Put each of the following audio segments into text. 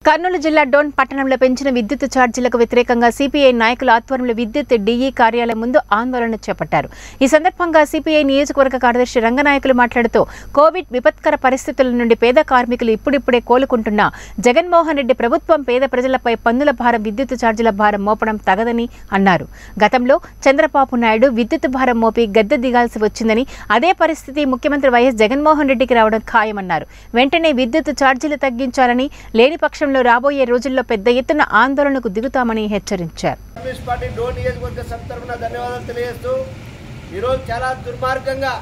కర్నూలు జిల్లా డోన్ పట్టణంలో పెంచిన విద్యుత్ ఛార్జీలకు వ్యతిరేకంగా సిపిఐ నాయకుల ఆధ్వర్యంలో విద్యుత్ డీఈ కార్యాలయం ముందు ఆందోళన చేపట్టారు ఈ సందర్భంగా సిపిఐ నియోజకవర్గ కార్యదర్శి రంగనాయకులు మాట్లాడుతూ కోవిడ్ విపత్కర పరిస్థితుల నుండి పేద కార్మికులు ఇప్పుడిప్పుడే కోలుకుంటున్న జగన్మోహన్ రెడ్డి ప్రభుత్వం పేద ప్రజలపై పన్నుల భారం విద్యుత్ ఛార్జీల భారం మోపడం తగదని అన్నారు గతంలో చంద్రబాబు నాయుడు విద్యుత్ భారం మోపి గద్దె దిగాల్సి వచ్చిందని అదే పరిస్థితి ముఖ్యమంత్రి వైఎస్ జగన్మోహన్ రెడ్డికి రావడం ఖాయమన్నారు వెంటనే విద్యుత్ ఛార్జీలు తగ్గించాలని లేని పక్షంలో రాబోయే రోజుల్లో పెద్ద ఎత్తున ఆందోళనకు దిగుతామని హెచ్చరించారు కమ్యూనిస్ట్ పార్టీ డోన్ నియోజకవర్గ సభ తరఫున ధన్యవాదాలు తెలియజేస్తూ ఈరోజు చాలా దుర్మార్గంగా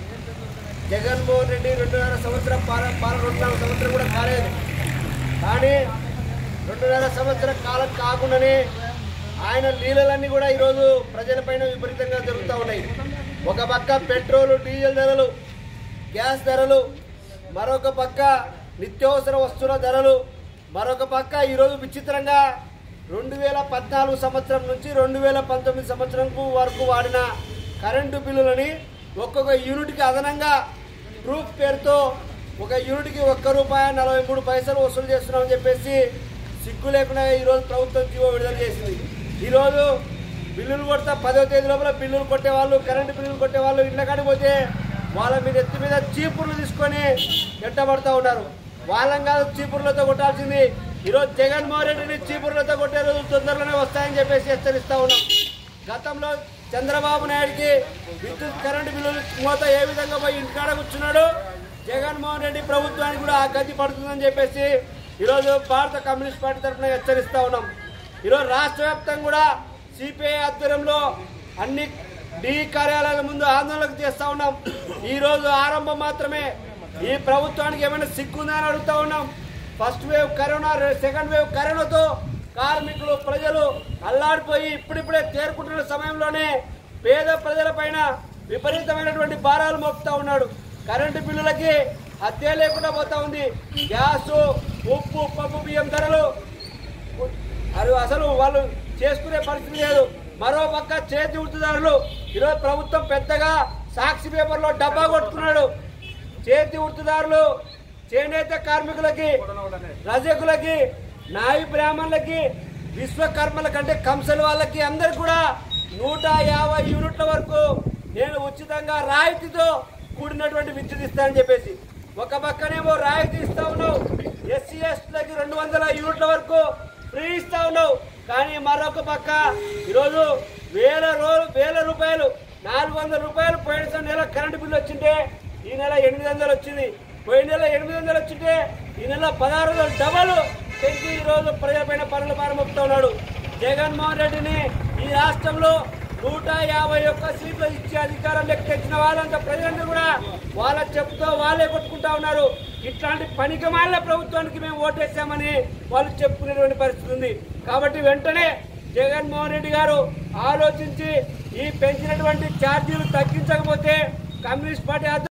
జగన్మోహన్ రెడ్డి రెండున్నర సంవత్సరం పాలన పాలన రెండున్నర సంవత్సరం కూడా కాలేదు కానీ రెండున్నర సంవత్సరం కాలం కాకుండానే ఆయన లీలలన్నీ కూడా ఈరోజు ప్రజలపైన విపరీతంగా జరుగుతూ ఉన్నాయి ఒక పక్క పెట్రోలు డీజిల్ ధరలు గ్యాస్ ధరలు మరొక పక్క నిత్యావసర వస్తువుల ధరలు మరొక పక్క ఈరోజు విచిత్రంగా రెండు వేల పద్నాలుగు సంవత్సరం నుంచి రెండు వేల పంతొమ్మిది సంవత్సరం వరకు వాడిన కరెంటు బిల్లులని ఒక్కొక్క యూనిట్కి అదనంగా ప్రూఫ్ పేరుతో ఒక యూనిట్కి ఒక్క రూపాయి నలభై మూడు పైసలు వసూలు చేస్తున్నామని చెప్పేసి సిగ్గు లేకుండా ఈరోజు ప్రభుత్వం జీవో విడుదల చేసింది ఈరోజు బిల్లులు కొడతా పదో తేదీ లోపల బిల్లులు కొట్టే వాళ్ళు కరెంటు బిల్లులు కొట్టే వాళ్ళు ఇళ్ళ కాడికి పోతే వాళ్ళ మీద ఎత్తి మీద చీపుర్లు తీసుకొని ఎట్టబడతా ఉన్నారు వాళ్ళం కాదు చీపుర్లతో కొట్టాల్సింది ఈరోజు జగన్మోహన్ రెడ్డిని చీపుర్లతో కొట్టే రోజులు తొందరలోనే వస్తాయని చెప్పేసి హెచ్చరిస్తా ఉన్నాం గతంలో చంద్రబాబు నాయుడికి విద్యుత్ కరెంటు బిల్లులు మూత ఏ విధంగా పోయి ఇంటికాడ కూర్చున్నాడు జగన్మోహన్ రెడ్డి ప్రభుత్వానికి కూడా ఆ గతి పడుతుందని చెప్పేసి ఈరోజు భారత కమ్యూనిస్ట్ పార్టీ తరఫున హెచ్చరిస్తా ఉన్నాం ఈరోజు రాష్ట్ర వ్యాప్తంగా కూడా సిపిఐ ఆధ్వర్యంలో అన్ని డి కార్యాలయాల ముందు ఆందోళనకు చేస్తా ఉన్నాం ఈ రోజు ఆరంభం మాత్రమే ఈ ప్రభుత్వానికి ఏమైనా సిగ్గుందని అడుగుతా ఉన్నాం ఫస్ట్ వేవ్ కరోనా రె- సెకండ్ వేవ్ కరోనాతో కార్మికులు ప్రజలు అల్లాడిపోయి ఇప్పుడిప్పుడే తేరుకుంటున్న సమయంలోనే పేద ప్రజలపైన విపరీతమైనటువంటి భారాలు మోపుతా ఉన్నాడు కరెంటు బిల్లులకి అద్దె లేకుండా పోతా ఉంది గ్యాస్ ఉప్పు పప్పు బియ్యం ధరలు అది అసలు వాళ్ళు చేసుకునే పరిస్థితి లేదు మరో పక్క చేతి వృత్తిదారులు ఈరోజు ప్రభుత్వం పెద్దగా సాక్షి పేపర్లో డబ్బా కొట్టుకున్నాడు చేతి వృత్తిదారులు చేనేత కార్మికులకి రజకులకి నాయి బ్రాహ్మణులకి విశ్వకర్మల కంటే కంసల వాళ్ళకి అందరికి కూడా నూట యాభై యూనిట్ల వరకు నేను ఉచితంగా రాయితీతో కూడినటువంటి విద్యుత్ ఇస్తానని చెప్పేసి ఒక పక్కనేమో రాయితీ ఇస్తా ఉన్నావు ఎస్సీ ఎస్టీలకి రెండు వందల యూనిట్ల వరకు ఫ్రీ ఇస్తా ఉన్నావు కానీ మరొక పక్క ఈరోజు వేల రోజు వేల రూపాయలు నాలుగు వందల రూపాయలు పోయిన నెల కరెంటు బిల్లు వచ్చింటే ఈ నెల ఎనిమిది వందలు వచ్చింది పోయిన నెల ఎనిమిది వందలు వచ్చింటే ఈ నెల పదహారు వందలు డబల్ పెంచి ఈ రోజు ప్రజలపైన పనులు పారమొప్పుతా ఉన్నాడు జగన్మోహన్ రెడ్డిని ఈ రాష్ట్రంలో నూట యాభై ఒక్క సీట్లు ఇచ్చే అధికారం లెక్కించిన వాళ్ళంతా ప్రజలందరూ కూడా వాళ్ళ చెప్పుతో వాళ్ళే కొట్టుకుంటా ఉన్నారు ఇట్లాంటి పనికిమాల ప్రభుత్వానికి మేము ఓటేసామని వాళ్ళు చెప్పుకునేటువంటి పరిస్థితి ఉంది కాబట్టి వెంటనే జగన్మోహన్ రెడ్డి గారు ఆలోచించి ఈ పెంచినటువంటి ఛార్జీలు తగ్గించకపోతే కమ్యూనిస్ట్ పార్టీ